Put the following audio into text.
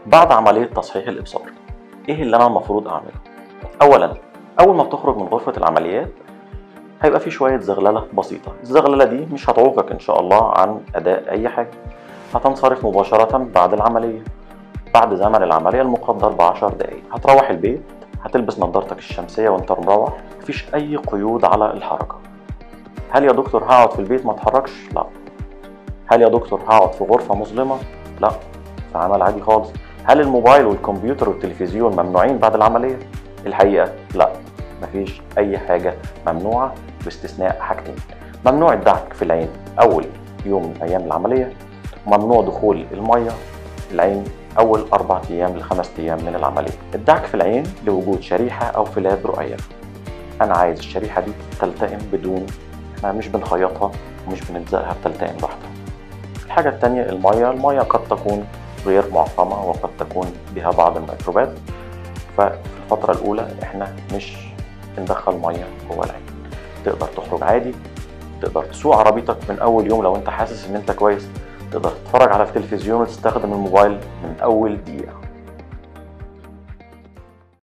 بعد عملية تصحيح الإبصار إيه اللي أنا المفروض أعمله؟ أولا أول ما بتخرج من غرفة العمليات هيبقى في شوية زغللة بسيطة الزغللة دي مش هتعوقك إن شاء الله عن أداء أي حاجة هتنصرف مباشرة بعد العملية بعد زمن العملية المقدر بعشر دقايق هتروح البيت هتلبس نظارتك الشمسية وانت مروح مفيش أي قيود على الحركة هل يا دكتور هقعد في البيت ما اتحركش؟ لا هل يا دكتور هقعد في غرفة مظلمة؟ لا في عمل عادي خالص هل الموبايل والكمبيوتر والتلفزيون ممنوعين بعد العملية؟ الحقيقة لا مفيش أي حاجة ممنوعة باستثناء حاجتين ممنوع الدعك في العين أول يوم من أيام العملية وممنوع دخول المية العين أول أربع أيام لخمس أيام من العملية الدعك في العين لوجود شريحة أو فلاب رؤية أنا عايز الشريحة دي تلتئم بدون احنا مش بنخيطها ومش بنلزقها بتلتئم لوحدها الحاجة التانية المية المية قد تكون غير معقمة وقد تكون بها بعض الميكروبات ففي الفترة الأولى احنا مش بندخل مية جوه العين تقدر تخرج عادي تقدر تسوق عربيتك من أول يوم لو أنت حاسس إن أنت كويس تقدر تتفرج على التلفزيون وتستخدم الموبايل من أول دقيقة